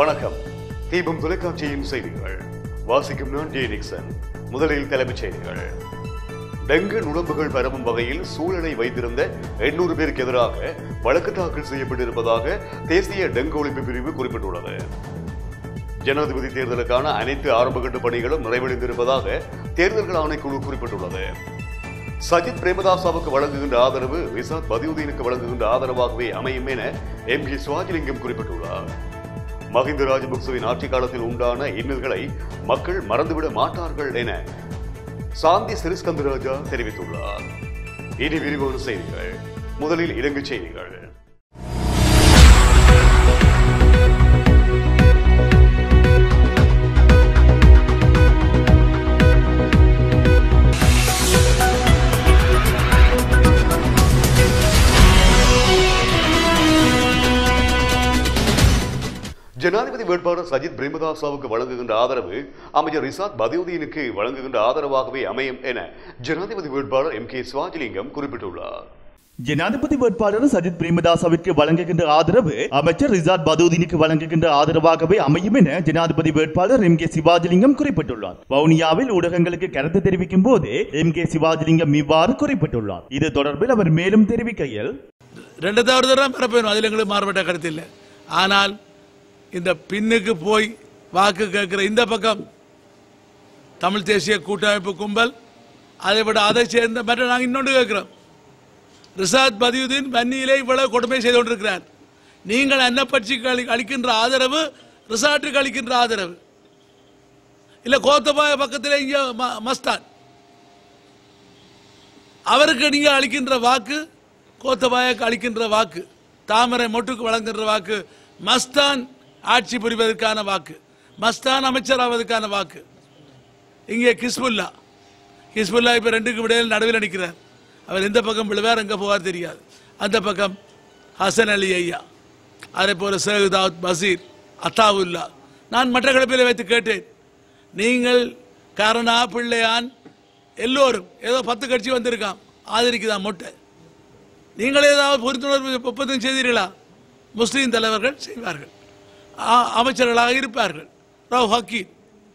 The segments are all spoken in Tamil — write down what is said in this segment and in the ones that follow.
வணக்கம் தீபம் தொலைக்காட்சியின் செய்திகள் வாசிக்கும் நான் ஜே நிக்சன் முதலில் தலைப்புச் செய்திகள் டெங்கு நுழம்புகள் பரவும் வகையில் சூழலை வைத்திருந்த எண்ணூறு பேருக்கு எதிராக வழக்கு தாக்கல் செய்யப்பட்டிருப்பதாக தேசிய டெங்கு ஒழிப்பு பிரிவு குறிப்பிட்டுள்ளது ஜனாதிபதி தேர்தலுக்கான அனைத்து ஆரம்பகட்ட பணிகளும் நிறைவடைந்திருப்பதாக தேர்தல்கள் ஆணைக்குழு குறிப்பிட்டுள்ளது சஜித் பிரேமதாசாவுக்கு வழங்குகின்ற ஆதரவு ரிசாத் பதியுதீனுக்கு வழங்குகின்ற ஆதரவாகவே அமையும் என எம் ஜி சுவாஜிலிங்கம் குறிப்பிட்டுள்ளார் மஹிந்த ராஜபக்சவின் ஆட்சி காலத்தில் உண்டான இன்னல்களை மக்கள் மறந்துவிட மாட்டார்கள் என சாந்தி சிறிஸ்கந்தராஜா தெரிவித்துள்ளார் இனி விரிவான செய்திகள் முதலில் இலங்கை செய்திகள் ஜனாதிபதி வேட்பாளர் சஜித் பிரேமதாசாவுக்கு வழங்குகின்ற ஆதரவு அமைச்சர் ரிசாத் பதியுதீனுக்கு வழங்குகின்ற ஆதரவாகவே அமையும் என ஜனாதிபதி வேட்பாளர் எம் கே சிவாஜிலிங்கம் குறிப்பிட்டுள்ளார் ஜனாதிபதி வேட்பாளர் சஜித் பிரேமதாசவிற்கு வழங்குகின்ற ஆதரவு அமைச்சர் ரிசாத் பதூதினுக்கு வழங்குகின்ற ஆதரவாகவே அமையும் என ஜனாதிபதி வேட்பாளர் எம் கே சிவாஜிலிங்கம் குறிப்பிட்டுள்ளார் வவுனியாவில் ஊடகங்களுக்கு கருத்து தெரிவிக்கும் போது எம் கே சிவாஜிலிங்கம் இவ்வாறு குறிப்பிட்டுள்ளார் இது தொடர்பில் அவர் மேலும் தெரிவிக்கையில் ரெண்டு தவறு தான் பரப்பணும் அதில் எங்களுக்கு மாறுபட்ட கருத்து இல்லை ஆனால் இந்த பின்னுக்கு போய் வாக்கு கேட்கிற இந்த பக்கம் தமிழ் தேசிய கூட்டமைப்பு கும்பல் அதை விட அதை சேர்ந்த மற்ற நாங்கள் இன்னொன்று கேட்கிறோம் ரிசாத் பதியுதீன் வன்னியிலே இவ்வளவு கொடுமை செய்து கொண்டிருக்கிறார் நீங்கள் அன்னப்பட்சிக்கு அளி அளிக்கின்ற ஆதரவு ரிசார்ட்டுக்கு அளிக்கின்ற ஆதரவு இல்லை கோத்தபாய பக்கத்தில் இங்கே ம- மஸ்தான் அவருக்கு நீங்க அளிக்கின்ற வாக்கு கோத்தபாயக்கு அளிக்கின்ற வாக்கு தாமரை மொட்டுக்கு வழங்குகின்ற வாக்கு மஸ்தான் ஆட்சி புரிவதற்கான வாக்கு மஸ்தான் அமைச்சராவதற்கான வாக்கு இங்கே கிஸ்புல்லா கிஸ்புல்லா இப்போ ரெண்டுக்கு விடையில் நடுவில் நிற்கிறார் அவர் எந்த பக்கம் விழுவார் எங்கே போவார் தெரியாது அந்த பக்கம் ஹசன் அலி ஐயா அதே போல சேகுதாத் பசீர் அத்தாவுல்லா நான் மற்ற கிளப்பில் வைத்து கேட்டேன் நீங்கள் கருணா பிள்ளையான் எல்லோரும் ஏதோ பத்து கட்சி வந்திருக்கான் ஆதரிக்குதான் மொட்டை நீங்கள் ஏதாவது புரிந்துணர்வு ஒப்பந்தம் செய்தீர்களா முஸ்லீம் தலைவர்கள் செய்வார்கள் ஆ- அமைச்சர்களாக இருப்பார்கள் ராவ் ஹக்கீம்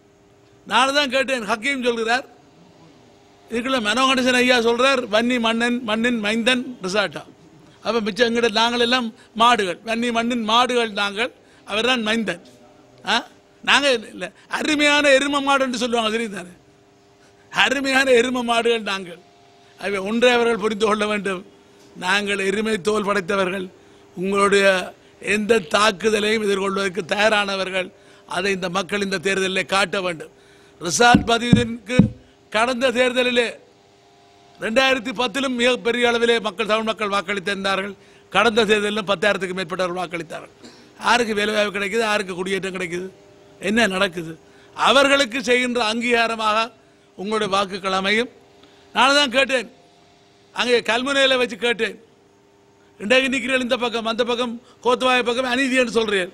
நான் தான் கேட்டேன் ஹக்கீம் சொல்கிறார் இதுக்குள்ள மனோகணேசன் ஐயா சொல்றார் வன்னி மன்னன் மண்ணின் மைந்தன் ரிசார்ட்டா அப்போ மிச்சம் எங்கிட்ட நாங்கள் எல்லாம் மாடுகள் வன்னி மண்ணின் மாடுகள் நாங்கள் அவர் தான் மைந்தன் ஆ நாங்கள் இல்லை அருமையான எரும மாடு என்று சொல்லுவாங்க தெரியும் தானே அருமையான எரும மாடுகள் நாங்கள் அவை ஒன்றை அவர்கள் புரிந்து கொள்ள வேண்டும் நாங்கள் எருமை தோல் படைத்தவர்கள் உங்களுடைய எந்த தாக்குதலையும் எதிர்கொள்வதற்கு தயாரானவர்கள் அதை இந்த மக்கள் இந்த தேர்தலில் காட்ட வேண்டும் ரிசார்ட் பதிவிற்கு கடந்த தேர்தலிலே ரெண்டாயிரத்தி பத்திலும் மிகப்பெரிய அளவிலே மக்கள் தமிழ் மக்கள் வாக்களித்திருந்தார்கள் கடந்த தேர்தலிலும் பத்தாயிரத்துக்கு மேற்பட்டவர்கள் வாக்களித்தார்கள் யாருக்கு வேலைவாய்ப்பு கிடைக்குது யாருக்கு குடியேற்றம் கிடைக்குது என்ன நடக்குது அவர்களுக்கு செய்கின்ற அங்கீகாரமாக உங்களுடைய வாக்குகள் அமையும் நான் தான் கேட்டேன் அங்கே கல்முனையில் வச்சு கேட்டேன் இன்றைக்கு நிற்கிறீர்கள் இந்த பக்கம் அந்த பக்கம் கோத்தவாய பக்கம் அநீதி என்று சொல்றீர்கள்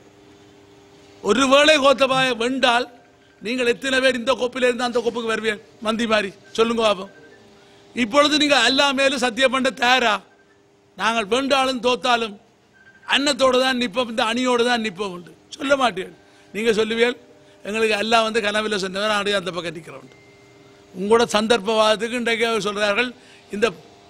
ஒருவேளை கோத்தபாய வென்றால் நீங்கள் எத்தனை பேர் இந்த கோப்பில இருந்து அந்த கோப்புக்கு வருவீர்கள் மந்தி மாதிரி சொல்லுங்க பாப்போம் இப்பொழுது நீங்க எல்லா மேலும் சத்தியம் பண்ண தயாரா நாங்கள் வென்றாலும் தோத்தாலும் அன்னத்தோடு தான் நிற்போம் இந்த அணியோடு தான் நிற்போம் உண்டு சொல்ல மாட்டீர்கள் நீங்க சொல்லுவீர்கள் எங்களுக்கு எல்லாம் வந்து கனவில் சொன்னவர் அப்படியே அந்த பக்கம் நிற்கிறோம் உங்களோட சந்தர்ப்பவாதத்துக்கு இன்றைக்கு அவர் சொல்றார்கள் இந்த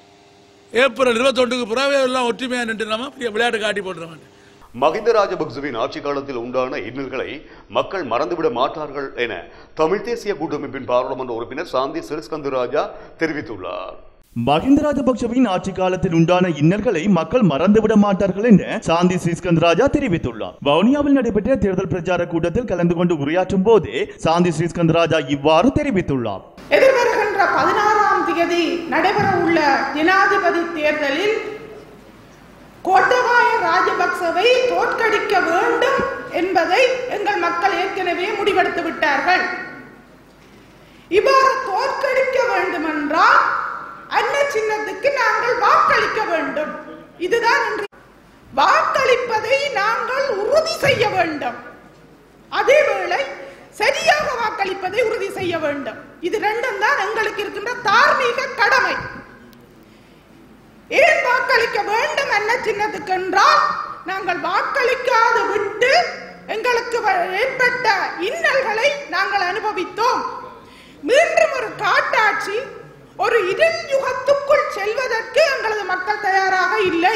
ஏப்ரல் இருபத்தொண்டுக்கு பிறகு எல்லாம் ஒற்றுமையாக நின்று நம்ம விளையாட்டு காட்டி போட்டுருவாங்க மஹிந்த ராஜபக்சவின் ஆட்சி காலத்தில் உண்டான இன்னல்களை மக்கள் மறந்துவிட மாட்டார்கள் என தமிழ் தேசிய கூட்டமைப்பின் பாராளுமன்ற உறுப்பினர் சாந்தி சிறிஸ்கந்தராஜா தெரிவித்துள்ளார் மஹிந்த ராஜபக்சவின் ஆட்சி காலத்தில் உண்டான இன்னல்களை மக்கள் மறந்துவிட மாட்டார்கள் என சாந்தி ஸ்ரீஸ்கந்தராஜா தெரிவித்துள்ளார் வவுனியாவில் நடைபெற்ற தேர்தல் பிரச்சார கூட்டத்தில் கலந்து கொண்டு உரையாற்றும் போது சாந்தி ஸ்ரீஸ்கந்தராஜா இவ்வாறு தெரிவித்துள்ளார் எதிர்வருகின்ற பதினாறாம் தேதி நடைபெற உள்ள ஜனாதிபதி தேர்தலில் கோட்டபாய ராஜபக்சவை தோற்கடிக்க வேண்டும் என்பதை எங்கள் மக்கள் ஏற்கனவே முடிவெடுத்து விட்டார்கள் இவ்வாறு தோற்கடிக்க வேண்டும் என்றால் அன்ன சின்னத்துக்கு நாங்கள் வாக்களிக்க வேண்டும் இதுதான் இன்று வாக்களிப்பதை நாங்கள் உறுதி செய்ய வேண்டும் அதேவேளை சரியாக வாக்களிப்பதை உறுதி செய்ய வேண்டும் இது ரெண்டும் தான் எங்களுக்கு இருக்கின்ற தார்மீக கடமை ஏன் வாக்களிக்க வேண்டும் என்ன சின்னத்துக்கு என்றால் நாங்கள் வாக்களிக்காது விட்டு எங்களுக்கு வ- ஏற்பட்ட இன்னல்களை நாங்கள் அனுபவித்தோம் மீண்டும் ஒரு காட்டாட்சி ஒரு இருள் யுகத்துக்குள் செல்வதற்கு எங்களது மக்கள் தயாராக இல்லை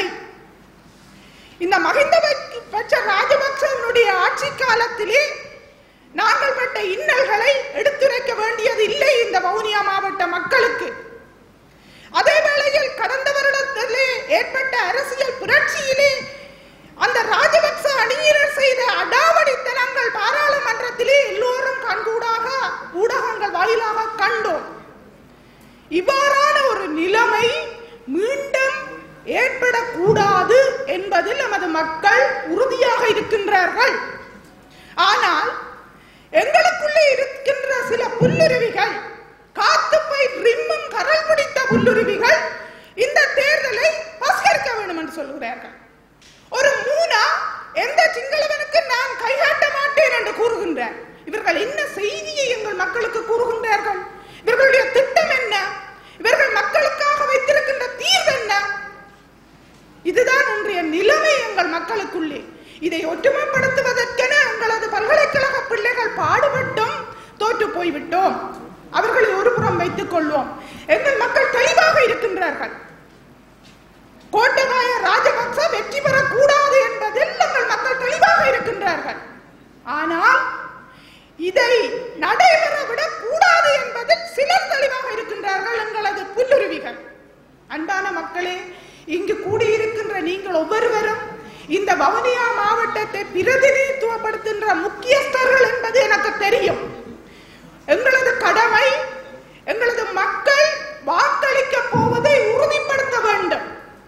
இந்த மகிந்த பட்ச ராஜபக்சனுடைய ஆட்சி காலத்திலே நாங்கள் பட்ட இன்னல்களை எடுத்துரைக்க வேண்டியது இல்லை இந்த வவுனியா மாவட்ட மக்களுக்கு அதே வேளையில் கடந்த வருடத்திலே ஏற்பட்ட அரசியல் புரட்சியிலே அந்த ராஜபக்ச அணியினர் செய்த அடாவடித்தனங்கள் பாராளுமன்றத்திலே எல்லோரும் கண்கூடாக ஊடகங்கள் வாயிலாக கண்டோம் இவ்வாறான ஒரு நிலைமை மீண்டும் ஏற்படக்கூடாது என்பதில் நமது மக்கள் உறுதியாக இருக்கின்றார்கள் ஆனால் எங்களுக்குள்ளே இருக்கின்ற சில புல்லுருவிகள் காத்துப்பை ரிம்மும் கரல் பிடித்த புல்லுருவிகள் இந்த தேர்தலை பஸ்கரிக்க வேண்டும் என்று சொல்கிறார்கள் ஒரு மூனா எந்த சிங்களவனுக்கு நான் கைகாட்ட மாட்டேன் என்று கூறுகின்றார் இவர்கள் என்ன செய்தியை எங்கள் மக்களுக்கு கூறுகின்றார்கள் இவர்களுடைய திட்டம் என்ன இவர்கள் மக்களுக்காக வைத்திருக்கின்ற தீர்வு என்ன இதுதான் இன்றைய நிலைமை எங்கள் மக்களுக்குள்ளே இதை ஒற்றுமைப்படுத்துவதற்கென எங்களது பல்கலைக்கழக பிள்ளைகள் பாடுபட்டும் தோற்று போய்விட்டோம் அவர்களை ஒரு புறம் வைத்துக் கொள்வோம் எங்கள் மக்கள் தெளிவாக இருக்கின்றார்கள் கோட்டபாய ராஜபக்ச வெற்றி பெறக்கூடாது என்பதில் எங்கள் மக்கள் தெளிவாக இருக்கின்றார்கள் ஆனால் இதை நடைபெற விடக் கூடாது என்பதில் சிலர் தெளிவாக இருக்கின்றார்கள் எங்களது புல்லுருவிகள் அன்பான மக்களே இங்கு கூடியிருக்கின்ற நீங்கள் ஒவ்வொருவரும் இந்த வவுனியா மாவட்டத்தை பிரதிநிதித்துவப்படுத்துகின்ற முக்கியஸ்தர்கள் என்பது எனக்கு தெரியும் எங்களது கடமை எங்களது மக்கள் வாக்களிக்க போவதை உறுதிப்படுத்த வேண்டும்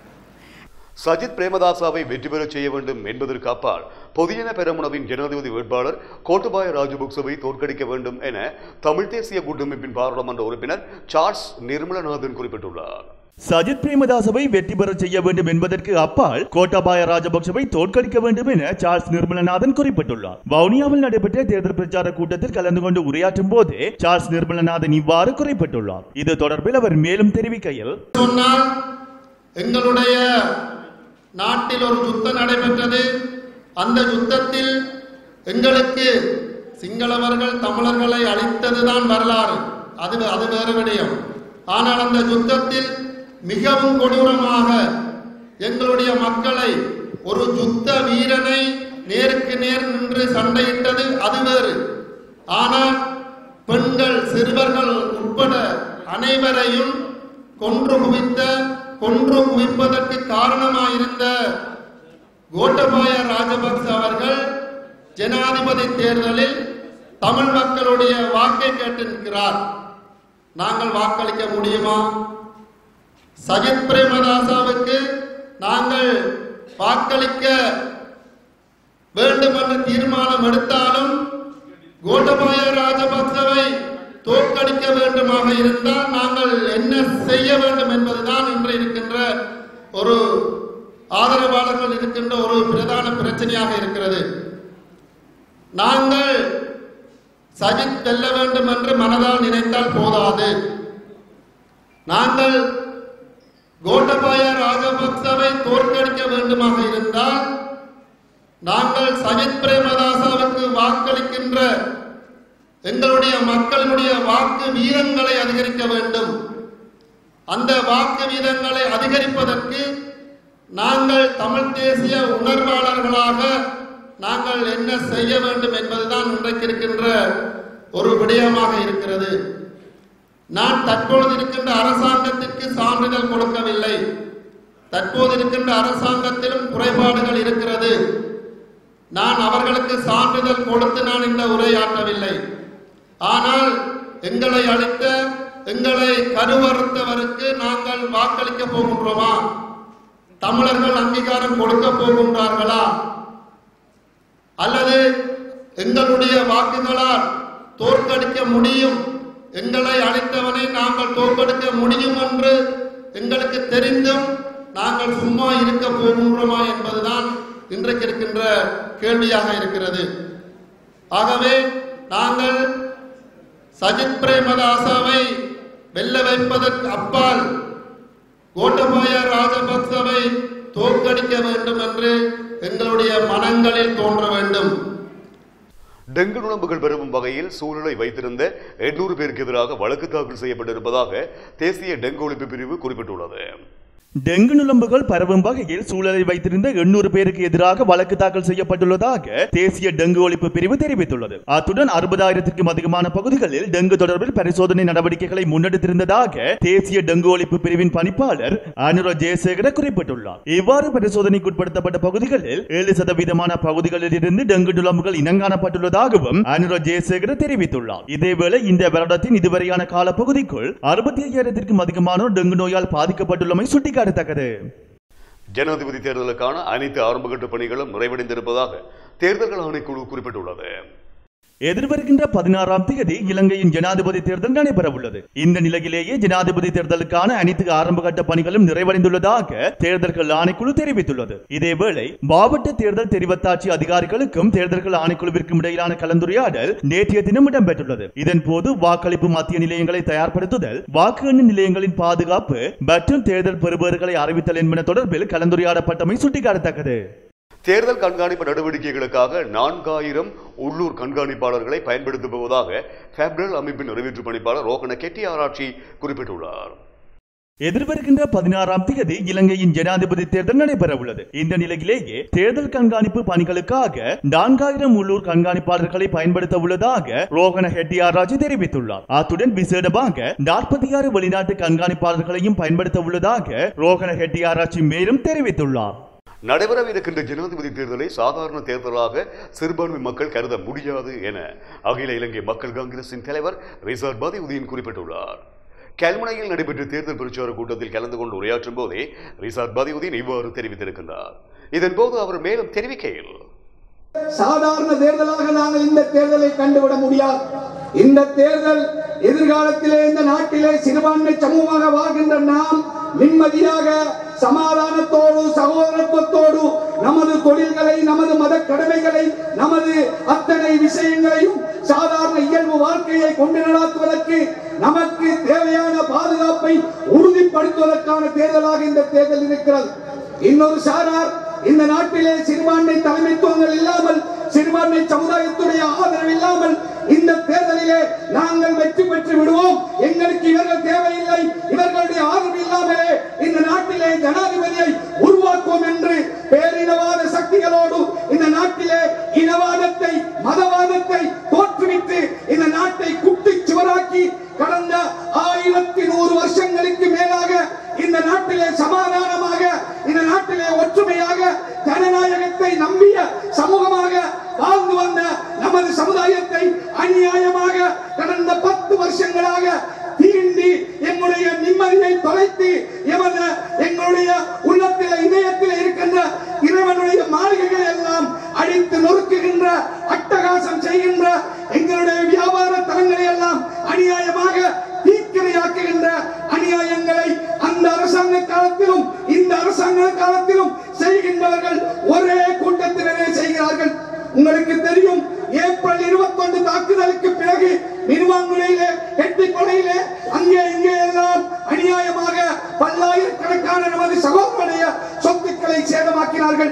சஜித் பிரேமதாசாவை வெற்றி பெறச் செய்ய வேண்டும் என்பதற்கு அப்பால் பொதியன பெரமுனவின் ஜனாதிபதி வேட்பாளர் கோட்டபாய ராஜபக்சவை தோற்கடிக்க வேண்டும் என தமிழ் தேசிய கூட்டமைப்பின் பாராளுமன்ற உறுப்பினர் சார்ல்ஸ் நிர்மலநாதன் குறிப்பிட்டுள்ளார் சஜித் பிரேமதாசவை வெற்றி பெறச் செய்ய வேண்டும் என்பதற்கு அப்பால் கோட்டாபாய ராஜபக்சவை தோற்கடிக்க வேண்டும் என சார்ல்ஸ் நிர்மலநாதன் குறிப்பிட்டுள்ளார் வவுனியாவில் நடைபெற்ற தேர்தல் பிரச்சார கூட்டத்தில் கலந்து கொண்டு உரையாற்றும் போது சார்ல்ஸ் நிர்மலநாதன் இவ்வாறு குறிப்பிட்டுள்ளார் இது தொடர்பில் அவர் மேலும் தெரிவிக்கையில் சொன்னால் எங்களுடைய நாட்டில் ஒரு யுத்தம் நடைபெற்றது அந்த யுத்தத்தில் எங்களுக்கு சிங்களவர்கள் தமிழர்களை அழித்ததுதான் வரலாறு அது அது வேறு விடயம் ஆனால் அந்த யுத்தத்தில் மிகவும் கொடூரமாக எங்களுடைய மக்களை ஒரு யுத்த வீரனை நேருக்கு நேர் நின்று சண்டையிட்டது அது வேறு ஆனால் பெண்கள் சிறுவர்கள் உட்பட அனைவரையும் கொன்று குவித்த கொன்று குவிப்பதற்கு காரணமாயிருந்த கோட்டபாய ராஜபக்ச அவர்கள் ஜனாதிபதி தேர்தலில் தமிழ் மக்களுடைய வாக்கை கேட்டு நிற்கிறார் நாங்கள் வாக்களிக்க முடியுமா சஜித் பிரேமதாசாவுக்கு நாங்கள் வாக்களிக்க வேண்டும் என்று தீர்மானம் எடுத்தாலும் கோட்டபாய ராஜபக்சவை தோற்கடிக்க வேண்டுமாக இருந்தால் நாங்கள் என்ன செய்ய வேண்டும் என்பதுதான் இன்று இருக்கின்ற ஒரு ஆதரவாளர்கள் இருக்கின்ற ஒரு பிரதான பிரச்சனையாக இருக்கிறது நாங்கள் சஜித் வெல்ல வேண்டும் என்று மனதால் நினைத்தால் போதாது நாங்கள் கோட்டபாய ராஜபக்சவை தோற்கடிக்க வேண்டுமாக இருந்தால் நாங்கள் சஜித் பிரேமதாசாவுக்கு வாக்களிக்கின்ற எங்களுடைய மக்களுடைய வாக்கு வீதங்களை அதிகரிக்க வேண்டும் அந்த வாக்கு வீதங்களை அதிகரிப்பதற்கு நாங்கள் தமிழ் தேசிய உணர்வாளர்களாக நாங்கள் என்ன செய்ய வேண்டும் என்பதுதான் இன்றைக்கு இருக்கின்ற ஒரு விடயமாக இருக்கிறது நான் தற்பொழுது இருக்கின்ற அரசாங்கத்திற்கு சான்றிதழ் கொடுக்கவில்லை தற்போது இருக்கின்ற அரசாங்கத்திலும் குறைபாடுகள் இருக்கிறது நான் அவர்களுக்கு சான்றிதழ் கொடுத்து நான் இந்த உரையாற்றவில்லை ஆனால் எங்களை அளித்த எங்களை கருவறுத்தவருக்கு நாங்கள் வாக்களிக்க போகின்றோமா தமிழர்கள் அங்கீகாரம் கொடுக்க போகின்றார்களா அல்லது எங்களுடைய வாக்குகளால் தோற்கடிக்க முடியும் எங்களை அழைத்தவனை நாங்கள் தோற்கடிக்க முடியும் என்று எங்களுக்கு தெரிந்தும் நாங்கள் சும்மா இருக்க போகின்றோமா என்பதுதான் இன்றைக்கு இருக்கின்ற கேள்வியாக இருக்கிறது ஆகவே நாங்கள் சஜித் பிரேமதாசாவை வெல்ல வைப்பதற்கு அப்பால் கோட்டபாய ராஜபக்சவை தோற்கடிக்க வேண்டும் என்று எங்களுடைய மனங்களில் தோன்ற வேண்டும் டெங்கு நுழம்புகள் பரவும் வகையில் சூழலை வைத்திருந்த எண்ணூறு பேருக்கு எதிராக வழக்கு தாக்கல் செய்யப்பட்டிருப்பதாக தேசிய டெங்கு ஒழிப்பு பிரிவு குறிப்பிட்டுள்ளது டெங்கு நுழம்புகள் பரவும் வகையில் சூழலை வைத்திருந்த எண்ணூறு பேருக்கு எதிராக வழக்கு தாக்கல் செய்யப்பட்டுள்ளதாக தேசிய டெங்கு ஒழிப்பு பிரிவு தெரிவித்துள்ளது அத்துடன் அறுபதாயிரத்திற்கும் அதிகமான பகுதிகளில் டெங்கு தொடர்பில் பரிசோதனை நடவடிக்கைகளை முன்னெடுத்திருந்ததாக தேசிய டெங்கு ஒழிப்பு பிரிவின் பணிப்பாளர் அனுர ஜெயசேகர குறிப்பிட்டுள்ளார் இவ்வாறு பரிசோதனைக்குட்படுத்தப்பட்ட பகுதிகளில் ஏழு சதவீதமான பகுதிகளில் இருந்து டெங்கு நுழம்புகள் இனங்காணப்பட்டுள்ளதாகவும் அனுர ஜெயசேகர தெரிவித்துள்ளார் இதேவேளை இந்த வருடத்தின் இதுவரையான காலப்பகுதிக்குள் அறுபத்தி ஐயாயிரத்திற்கும் அதிகமானோர் டெங்கு நோயால் பாதிக்கப்பட்டுள்ளமை சுட்டிக்காட்டத்தக்கது ஜனாதிபதி தேர்தலுக்கான அனைத்து ஆரம்பகட்ட பணிகளும் நிறைவடைந்திருப்பதாக தேர்தல்கள் ஆணைக்குழு குறிப்பிட்டுள்ளது எதிர்வருகின்ற பதினாறாம் தேதி இலங்கையின் ஜனாதிபதி தேர்தல் நடைபெறவுள்ளது இந்த நிலையிலேயே ஜனாதிபதி தேர்தலுக்கான அனைத்து ஆரம்பகட்ட பணிகளும் நிறைவடைந்துள்ளதாக தேர்தல்கள் ஆணைக்குழு தெரிவித்துள்ளது இதேவேளை மாவட்ட தேர்தல் தெரிவத்தாட்சி அதிகாரிகளுக்கும் தேர்தல்கள் ஆணைக்குழுவிற்கும் இடையிலான கலந்துரையாடல் நேற்றைய தினம் இடம்பெற்றுள்ளது இதன் போது வாக்களிப்பு மத்திய நிலையங்களை தயார்படுத்துதல் வாக்கு எண்ணும் நிலையங்களின் பாதுகாப்பு மற்றும் தேர்தல் பெறுபவர்களை அறிவித்தல் என்பன தொடர்பில் கலந்துரையாடப்பட்டமை சுட்டிக்காட்டத்தக்கது தேர்தல் கண்காணிப்பு நடவடிக்கைகளுக்காக நான்காயிரம் உள்ளூர் கண்காணிப்பாளர்களை பயன்படுத்தப் போவதாக ஃபெப்ரல் அமைப்பின் நிறைவேற்று பணிப்பாளர் ரோகண கெட்டி ஆராய்ச்சி குறிப்பிட்டுள்ளார் எதிர்வருகின்ற பதினாறாம் தேதி இலங்கையின் ஜனாதிபதி தேர்தல் நடைபெறவுள்ளது இந்த நிலையிலேயே தேர்தல் கண்காணிப்பு பணிகளுக்காக நான்காயிரம் உள்ளூர் கண்காணிப்பாளர்களை பயன்படுத்த உள்ளதாக ரோகண ஹெட்டியாராஜ் தெரிவித்துள்ளார் அத்துடன் விசேடமாக நாற்பத்தி ஆறு வெளிநாட்டு கண்காணிப்பாளர்களையும் பயன்படுத்த உள்ளதாக ரோகண ஹெட்டியாராஜ் மேலும் தெரிவித்துள்ளார் நடைபெறவிருக்கின்ற ஜனாதிபதி தேர்தலை சாதாரண தேர்தலாக சிறுபான்மை மக்கள் கருத முடியாது என அகில இலங்கை மக்கள் காங்கிரசின் தலைவர் ரிசார்ட் பதியுதீன் குறிப்பிட்டுள்ளார் கல்முனையில் நடைபெற்ற தேர்தல் பிரச்சார கூட்டத்தில் கலந்து கொண்டு உரையாற்றும் போதே ரிசார்ட் பதியுதீன் இவ்வாறு தெரிவித்திருக்கின்றார் இதன்போது அவர் மேலும் தெரிவிக்கையில் சாதாரண தேர்தலாக நாங்கள் இந்த தேர்தலை கண்டுவிட முடியாது இந்த தேர்தல் எதிர்காலத்திலே இந்த நாட்டிலே சிறுபான்மை சமூகமாக வாழ்கின்ற நாம் நிம்மதியாக சமாதானத்தோடு சகோதரத்துவத்தோடு நமது தொழில்களை நமது மத கடமைகளை நமது அத்தனை விஷயங்களையும் சாதாரண இயல்பு வாழ்க்கையை கொண்டு நடாத்துவதற்கு நமக்கு தேவையான பாதுகாப்பை உறுதிப்படுத்துவதற்கான தேர்தலாக இந்த தேர்தல் இருக்கிறது இன்னொரு சாரார் இந்த நாட்டிலே சிறுபான்மை தலைமைத்துவங்கள் இல்லாமல் சிறுபான்மை சமுதாயத்துடைய ஆதரவு இல்லாமல் இந்த தேர்தலிலே நாங்கள் வெற்றி பெற்று விடுவோம் எங்களுக்கு இவர்கள் தேவையில்லை இவர்களுடைய ஆதரவு இல்லாமலே இந்த நாட்டிலே ஜனாதிபதியை உருவாக்குவோம் என்று பேரினவாத சக்திகளோடு இந்த நாட்டிலே இனவாதத்தை மதவாதத்தை தோற்றுவித்து இந்த நாட்டை குட்டி சுவராக்கி கடந்த ஆயிரத்தி நூறு வருஷங்களுக்கு மேலாக இந்த நாட்டிலே சமாதானமாக இந்த நாட்டிலே ஒற்றுமையாக ஜனநாயகத்தை நம்பிய சமூகமாக வாழ்ந்து வந்த நமது சமுதாயத்தை அநியாயமாக கடந்த பத்து வருஷங்களாக தீண்டி எங்களுடைய நிம்மதியை தொலைத்து எமது எங்களுடைய உள்ளத்திலே இதயத்திலே இருக்கின்ற இறைவனுடைய மாளிகைகள் எல்லாம் அடித்து நொறுக்குகின்ற அட்டகாசம் செய்கின்ற எங்களுடைய வியாபார தலங்களை எல்லாம் அநியாயமாக தீக்கிரையாக்குகின்ற அநியாயங்களை அந்த அரசாங்க காலத்திலும் இந்த அரசாங்க காலத்திலும் செய்கின்றவர்கள் ஒரே கூட்டத்தினரே செய்கிறார்கள் உங்களுக்கு தெரியும் ஏப்ரல் இருபத்தி ஒன்று தாக்குதலுக்கு பிறகு மினுவாங்குடையிலே எட்டிக்கொலையிலே அங்கே இங்கே எல்லாம் அநியாயமாக பல்லாயிரக்கணக்கான நமது சகோதரனுடைய சொத்துக்களை சேதமாக்கினார்கள்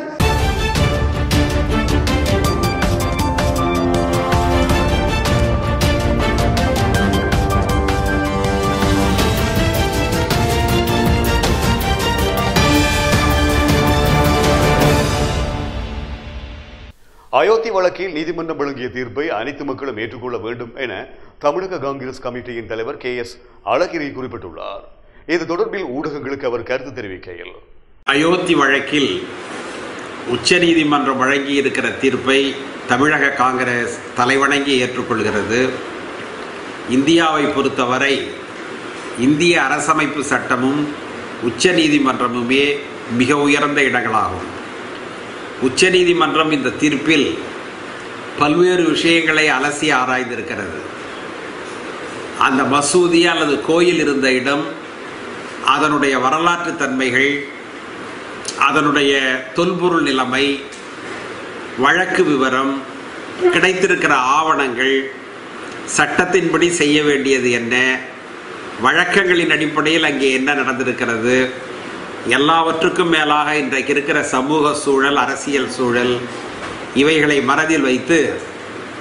அயோத்தி வழக்கில் நீதிமன்றம் வழங்கிய தீர்ப்பை அனைத்து மக்களும் ஏற்றுக்கொள்ள வேண்டும் என தமிழக காங்கிரஸ் கமிட்டியின் தலைவர் கே எஸ் அழகிரி குறிப்பிட்டுள்ளார் இது தொடர்பில் ஊடகங்களுக்கு அவர் கருத்து தெரிவிக்கையில் அயோத்தி வழக்கில் உச்சநீதிமன்றம் வழங்கியிருக்கிற தீர்ப்பை தமிழக காங்கிரஸ் தலைவணங்கி ஏற்றுக்கொள்கிறது இந்தியாவை பொறுத்தவரை இந்திய அரசமைப்பு சட்டமும் உச்சநீதிமன்றமுமே மிக உயர்ந்த இடங்களாகும் உச்சநீதிமன்றம் இந்த தீர்ப்பில் பல்வேறு விஷயங்களை அலசி ஆராய்ந்திருக்கிறது அந்த மசூதி அல்லது கோயில் இருந்த இடம் அதனுடைய வரலாற்று தன்மைகள் அதனுடைய தொல்பொருள் நிலைமை வழக்கு விவரம் கிடைத்திருக்கிற ஆவணங்கள் சட்டத்தின்படி செய்ய வேண்டியது என்ன வழக்கங்களின் அடிப்படையில் அங்கே என்ன நடந்திருக்கிறது எல்லாவற்றுக்கும் மேலாக இன்றைக்கு இருக்கிற சமூக சூழல் அரசியல் சூழல் இவைகளை மனதில் வைத்து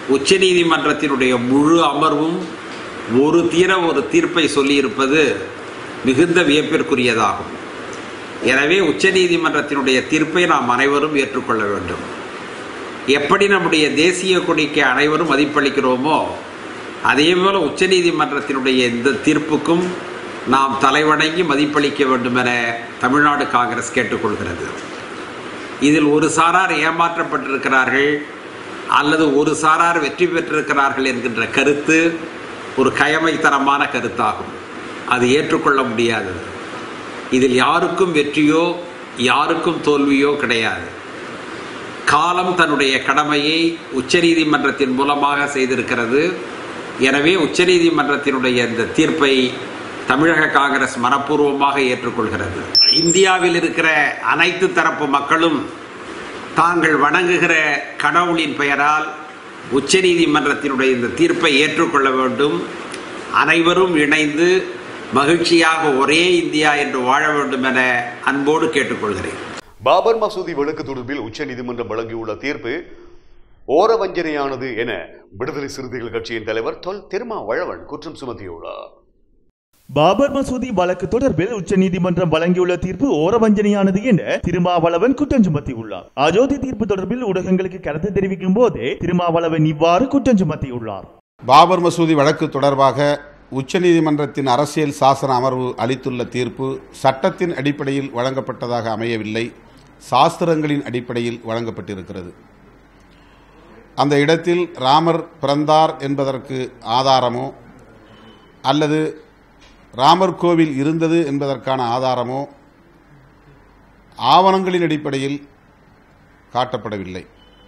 உச்சநீதிமன்றத்தினுடைய முழு அமர்வும் ஒரு தீர ஒரு தீர்ப்பை சொல்லியிருப்பது மிகுந்த வியப்பிற்குரியதாகும் எனவே உச்சநீதிமன்றத்தினுடைய தீர்ப்பை நாம் அனைவரும் ஏற்றுக்கொள்ள வேண்டும் எப்படி நம்முடைய தேசிய கொடிக்கு அனைவரும் மதிப்பளிக்கிறோமோ அதேபோல உச்சநீதிமன்றத்தினுடைய இந்த தீர்ப்புக்கும் நாம் தலைவணங்கி மதிப்பளிக்க வேண்டும் என தமிழ்நாடு காங்கிரஸ் கேட்டுக்கொள்கிறது இதில் ஒரு சாரார் ஏமாற்றப்பட்டிருக்கிறார்கள் அல்லது ஒரு சாரார் வெற்றி பெற்றிருக்கிறார்கள் என்கின்ற கருத்து ஒரு கயமைத்தனமான கருத்தாகும் அது ஏற்றுக்கொள்ள முடியாதது இதில் யாருக்கும் வெற்றியோ யாருக்கும் தோல்வியோ கிடையாது காலம் தன்னுடைய கடமையை உச்சநீதிமன்றத்தின் மூலமாக செய்திருக்கிறது எனவே உச்சநீதிமன்றத்தினுடைய இந்த தீர்ப்பை தமிழக காங்கிரஸ் மனப்பூர்வமாக ஏற்றுக்கொள்கிறது இந்தியாவில் இருக்கிற அனைத்து தரப்பு மக்களும் தாங்கள் வணங்குகிற கடவுளின் பெயரால் உச்சநீதிமன்றத்தினுடைய இந்த தீர்ப்பை ஏற்றுக்கொள்ள வேண்டும் அனைவரும் இணைந்து மகிழ்ச்சியாக ஒரே இந்தியா என்று வாழ வேண்டும் என அன்போடு கேட்டுக்கொள்கிறேன் பாபர் மசூதி வழக்கு தொடர்பில் உச்சநீதிமன்றம் வழங்கியுள்ள தீர்ப்பு ஓரவஞ்சனையானது என விடுதலை சிறுத்தைகள் கட்சியின் தலைவர் தொல் திருமாவளவன் குற்றம் சுமத்தியுள்ளார் பாபர் மசூதி வழக்கு தொடர்பில் உச்சநீதிமன்றம் வழங்கியுள்ள தீர்ப்பு ஓரவஞ்சனையானது என திருமாவளவன் குற்றம் சுமத்தியுள்ளார் அயோத்தி தீர்ப்பு தொடர்பில் ஊடகங்களுக்கு கருத்து தெரிவிக்கும் போதே திருமாவளவன் இவ்வாறு குற்றம் சுமத்தியுள்ளார் பாபர் மசூதி வழக்கு தொடர்பாக உச்சநீதிமன்றத்தின் அரசியல் சாசன அமர்வு அளித்துள்ள தீர்ப்பு சட்டத்தின் அடிப்படையில் வழங்கப்பட்டதாக அமையவில்லை சாஸ்திரங்களின் அடிப்படையில் வழங்கப்பட்டிருக்கிறது அந்த இடத்தில் ராமர் பிறந்தார் என்பதற்கு ஆதாரமோ அல்லது ராமர் கோவில் இருந்தது என்பதற்கான ஆதாரமோ ஆவணங்களின் அடிப்படையில் காட்டப்படவில்லை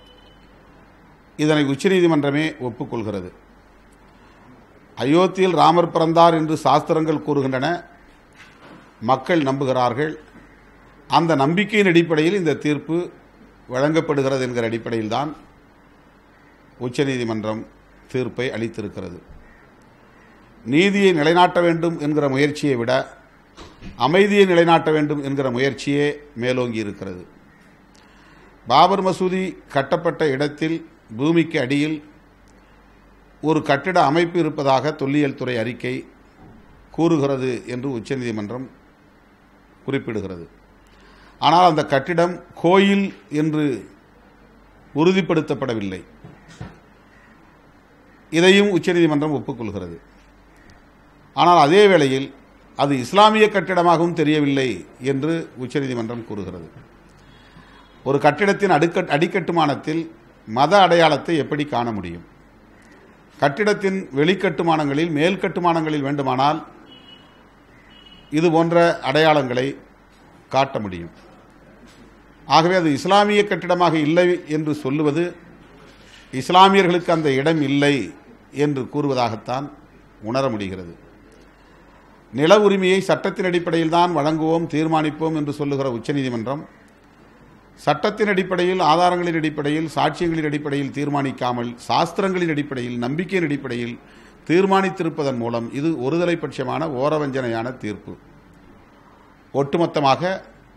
இதனை உச்சநீதிமன்றமே ஒப்புக்கொள்கிறது அயோத்தியில் ராமர் பிறந்தார் என்று சாஸ்திரங்கள் கூறுகின்றன மக்கள் நம்புகிறார்கள் அந்த நம்பிக்கையின் அடிப்படையில் இந்த தீர்ப்பு வழங்கப்படுகிறது என்கிற அடிப்படையில்தான் உச்சநீதிமன்றம் தீர்ப்பை அளித்திருக்கிறது நீதியை நிலைநாட்ட வேண்டும் என்கிற முயற்சியை விட அமைதியை நிலைநாட்ட வேண்டும் என்கிற முயற்சியே மேலோங்கி இருக்கிறது பாபர் மசூதி கட்டப்பட்ட இடத்தில் பூமிக்கு அடியில் ஒரு கட்டிட அமைப்பு இருப்பதாக தொல்லியல் துறை அறிக்கை கூறுகிறது என்று உச்சநீதிமன்றம் குறிப்பிடுகிறது ஆனால் அந்த கட்டிடம் கோயில் என்று உறுதிப்படுத்தப்படவில்லை இதையும் உச்சநீதிமன்றம் ஒப்புக்கொள்கிறது ஆனால் அதே வேளையில் அது இஸ்லாமிய கட்டிடமாகவும் தெரியவில்லை என்று உச்சநீதிமன்றம் கூறுகிறது ஒரு கட்டிடத்தின் அடுக்க அடிக்கட்டுமானத்தில் மத அடையாளத்தை எப்படி காண முடியும் கட்டிடத்தின் வெளிக்கட்டுமானங்களில் மேல் கட்டுமானங்களில் வேண்டுமானால் இது போன்ற அடையாளங்களை காட்ட முடியும் ஆகவே அது இஸ்லாமிய கட்டிடமாக இல்லை என்று சொல்லுவது இஸ்லாமியர்களுக்கு அந்த இடம் இல்லை என்று கூறுவதாகத்தான் உணர முடிகிறது நில உரிமையை சட்டத்தின் அடிப்படையில் தான் வழங்குவோம் தீர்மானிப்போம் என்று சொல்லுகிற உச்சநீதிமன்றம் சட்டத்தின் அடிப்படையில் ஆதாரங்களின் அடிப்படையில் சாட்சியங்களின் அடிப்படையில் தீர்மானிக்காமல் சாஸ்திரங்களின் அடிப்படையில் நம்பிக்கையின் அடிப்படையில் தீர்மானித்திருப்பதன் மூலம் இது ஒருதலை பட்சமான ஓரவஞ்சனையான தீர்ப்பு ஒட்டுமொத்தமாக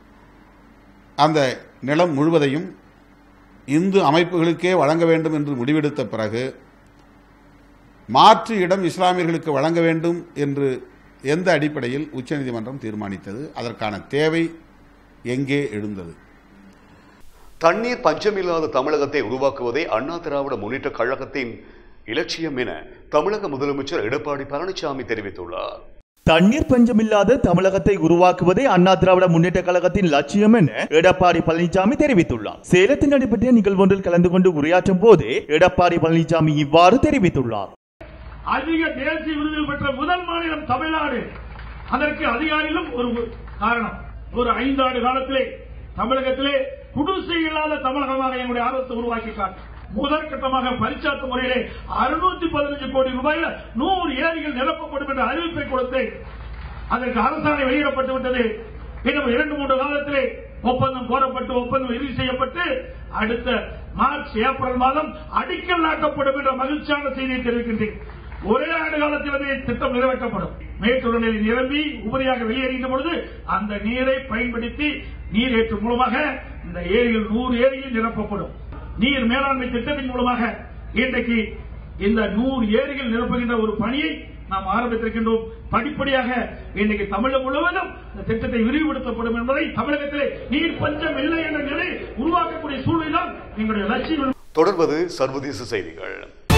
அந்த நிலம் முழுவதையும் இந்து அமைப்புகளுக்கே வழங்க வேண்டும் என்று முடிவெடுத்த பிறகு மாற்று இடம் இஸ்லாமியர்களுக்கு வழங்க வேண்டும் என்று எந்த அடிப்படையில் உச்சநீதிமன்றம் தீர்மானித்தது அதற்கான தேவை எங்கே எழுந்தது தண்ணீர் பஞ்சமில்லாத தமிழகத்தை உருவாக்குவதே அண்ணா திராவிட முன்னேற்ற கழகத்தின் இலட்சியம் என தமிழக முதலமைச்சர் எடப்பாடி பழனிசாமி தெரிவித்துள்ளார் தண்ணீர் பஞ்சமில்லாத தமிழகத்தை உருவாக்குவதே அண்ணா திராவிட முன்னேற்ற கழகத்தின் லட்சியம் என எடப்பாடி பழனிசாமி தெரிவித்துள்ளார் சேலத்தில் நடைபெற்ற நிகழ்வொன்றில் கலந்து கொண்டு உரையாற்றும் போது எடப்பாடி பழனிசாமி இவ்வாறு தெரிவித்துள்ளார் அதிக தேசிய விருதுகள் பெற்ற முதல் மாநிலம் தமிழ்நாடு அதற்கு அதிகாரிகளும் ஒரு காரணம் ஒரு ஐந்து ஆண்டு காலத்திலே தமிழகத்திலே குடிசை இல்லாத தமிழகமாக எங்களுடைய அரசு உருவாக்கி காட்டும் முதற்கட்டமாக பரிச்சாத்து முறையிலே அறுநூத்தி பதினஞ்சு கோடி ரூபாயில் நூறு ஏரிகள் நிரப்பப்படும் என்ற அறிவிப்பை கொடுத்து அதற்கு அரசாணை வெளியிடப்பட்டு விட்டது இன்னும் இரண்டு மூன்று காலத்திலே ஒப்பந்தம் கோரப்பட்டு ஒப்பந்தம் இறுதி செய்யப்பட்டு அடுத்த மார்ச் ஏப்ரல் மாதம் அடிக்கல் நாட்டப்படும் என்ற மகிழ்ச்சியான செய்தியை தெரிவிக்கின்றேன் ஒரே ஆண்டு காலத்திலே திட்டம் நிறைவேற்றப்படும் மேட்டூர் நிலை நிரம்பி உபரியாக வெளியேறுகின்ற பொழுது அந்த நீரை பயன்படுத்தி நீரேற்று மூலமாக இந்த ஏரிகள் நூறு ஏரிகள் நிரப்பப்படும் நீர் மேலாண்மை திட்டத்தின் மூலமாக இன்றைக்கு இந்த நூறு ஏரிகள் நிரப்புகின்ற ஒரு பணியை நாம் ஆரம்பித்திருக்கின்றோம் படிப்படியாக இன்றைக்கு தமிழகம் முழுவதும் இந்த திட்டத்தை விரிவுபடுத்தப்படும் என்பதை தமிழகத்திலே நீர் பஞ்சம் இல்லை என்ற நிலை உருவாக்கக்கூடிய சூழ்நிலை தான் எங்களுடைய லட்சியம் தொடர்வது சர்வதேச செய்திகள்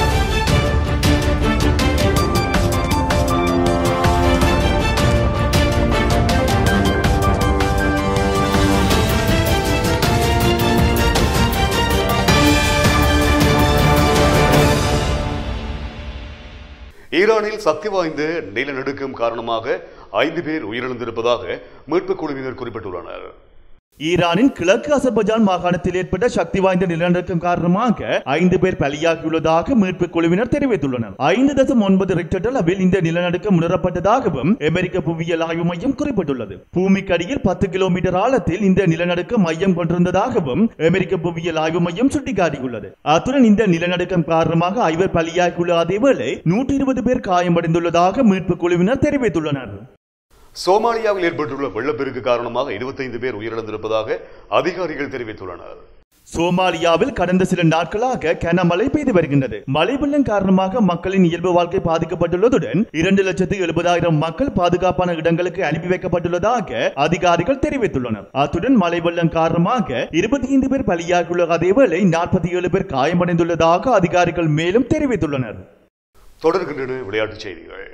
ஈரானில் சக்தி வாய்ந்த நிலநடுக்கம் காரணமாக ஐந்து பேர் உயிரிழந்திருப்பதாக மீட்புக் குழுவினர் குறிப்பிட்டுள்ளனர் ஈரானின் கிழக்கு அசர்பஜான் மாகாணத்தில் ஏற்பட்ட சக்தி வாய்ந்த நிலநடுக்கம் காரணமாக ஐந்து பேர் பலியாகியுள்ளதாக மீட்புக் குழுவினர் தெரிவித்துள்ளனர் ஐந்து தசம் ஒன்பது ரிக்டர் அளவில் இந்த நிலநடுக்கம் உணரப்பட்டதாகவும் அமெரிக்க புவியியல் ஆய்வு மையம் குறிப்பிட்டுள்ளது பூமிக்கடியில் பத்து கிலோமீட்டர் ஆழத்தில் இந்த நிலநடுக்கம் மையம் கொண்டிருந்ததாகவும் அமெரிக்க புவியியல் ஆய்வு மையம் சுட்டிக்காட்டியுள்ளது அத்துடன் இந்த நிலநடுக்கம் காரணமாக ஐவர் பலியாகியுள்ள அதேவேளை நூற்றி இருபது பேர் காயமடைந்துள்ளதாக மீட்புக் குழுவினர் தெரிவித்துள்ளனர் சோமாலியாவில் ஏற்பட்டுள்ள வெள்ளப்பெருக்கு காரணமாக 25 பேர் உயிரிழந்திருப்பதாக அதிகாரிகள் தெரிவித்துள்ளனர் சோமாலியாவில் கடந்த சில நாட்களாக கனமழை பெய்து வருகின்றது மழை வெள்ளம் காரணமாக மக்களின் இயல்பு வாழ்க்கை பாதிக்கப்பட்டுள்ளதுடன் இரண்டு லட்சத்து எழுபதாயிரம் மக்கள் பாதுகாப்பான இடங்களுக்கு அனுப்பி வைக்கப்பட்டுள்ளதாக அதிகாரிகள் தெரிவித்துள்ளனர் அத்துடன் மழை வெள்ளம் காரணமாக இருபத்தி ஐந்து பேர் பலியாகியுள்ள அதேவேளை நாற்பத்தி ஏழு பேர் காயமடைந்துள்ளதாக அதிகாரிகள் மேலும் தெரிவித்துள்ளனர் தொடர்கின்றன விளையாட்டுச் செய்திகள்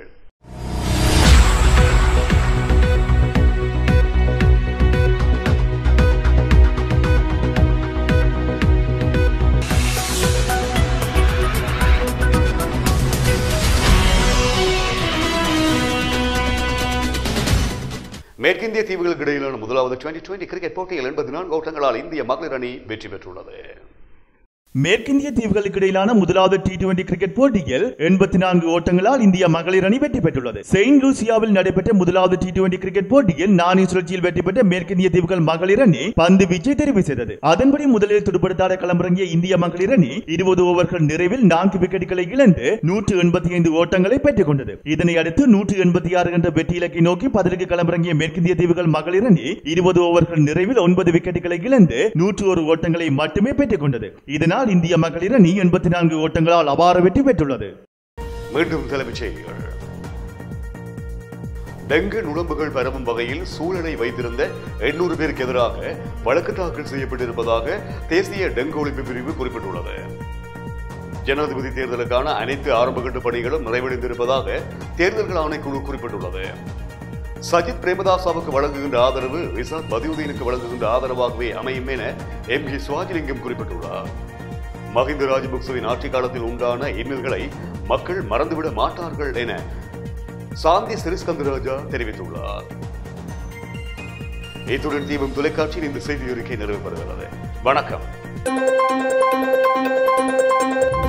மேற்கிந்திய தீவுகளுக்கு இடையிலான முதலாவது டுவெண்டி டுவெண்டி கிரிக்கெட் போட்டியில் எண்பத்தி நான்கு ஓட்டங்களால் இந்திய மகளிர் அணி வெற்றி பெற்றுள்ளது மேற்கிந்திய தீவுகளுக்கு இடையிலான முதலாவது டி டுவெண்டி கிரிக்கெட் போட்டியில் எண்பத்தி நான்கு ஓட்டங்களால் இந்திய மகளிர் அணி வெற்றி பெற்றுள்ளது செயின்ட் லூசியாவில் நடைபெற்ற முதலாவது டி டுவெண்டி கிரிக்கெட் போட்டியில் நாணய சுழற்சியில் வெற்றி பெற்ற மேற்கிந்திய தீவுகள் மகளிர் அணி பந்து வீச்சை தெரிவு செய்தது அதன்படி முதலில் துடுப்படுத்தாட களமிறங்கிய இந்திய மகளிர் அணி இருபது ஓவர்கள் நிறைவில் நான்கு விக்கெட்டுகளை இழந்து நூற்று எண்பத்தி ஐந்து ஓட்டங்களை பெற்றுக் கொண்டது இதனை அடுத்து நூற்று எண்பத்தி ஆறு என்ற வெற்றி இலக்கை நோக்கி பதிலுக்கு களமிறங்கிய மேற்கிந்திய தீவுகள் மகளிர் அணி இருபது ஓவர்கள் நிறைவில் ஒன்பது விக்கெட்டுகளை இழந்து நூற்று ஒரு ஓட்டங்களை மட்டுமே பெற்றுக் கொண்டது இதனால் இந்திய மகளிர் அணி எண்பத்தி நான்கு ஓட்டங்களால் அபார வெற்றி பெற்றுள்ளது மீண்டும் தலைப்புச் செய்திகள் டெங்கு நுழம்புகள் பரவும் வகையில் சூழலை வைத்திருந்த எண்ணூறு பேருக்கு எதிராக வழக்கு தாக்கல் செய்யப்பட்டிருப்பதாக தேசிய டெங்கு ஒழிப்பு பிரிவு குறிப்பிட்டுள்ளது ஜனாதிபதி தேர்தலுக்கான அனைத்து ஆரம்பகட்ட பணிகளும் நிறைவடைந்திருப்பதாக தேர்தல்கள் ஆணைக்குழு குறிப்பிட்டுள்ளது சஜித் பிரேமதாசாவுக்கு வழங்குகின்ற ஆதரவு ரிசாத் பதியுதீனுக்கு வழங்குகின்ற ஆதரவாகவே அமையும் என எம் ஜி சுவாஜிலிங்கம் குறிப்பிட்டுள்ளார் மஹிந்த ராஜபக்சவின் ஆட்சி காலத்தில் உண்டான இன்னல்களை மக்கள் மறந்துவிட மாட்டார்கள் என சாந்தி சிறிஸ்கந்தராஜா தெரிவித்துள்ளார் இத்துடன் தீபம் தொலைக்காட்சியில் இந்த செய்தி அறிக்கை நிறைவு பெறுகிறது வணக்கம்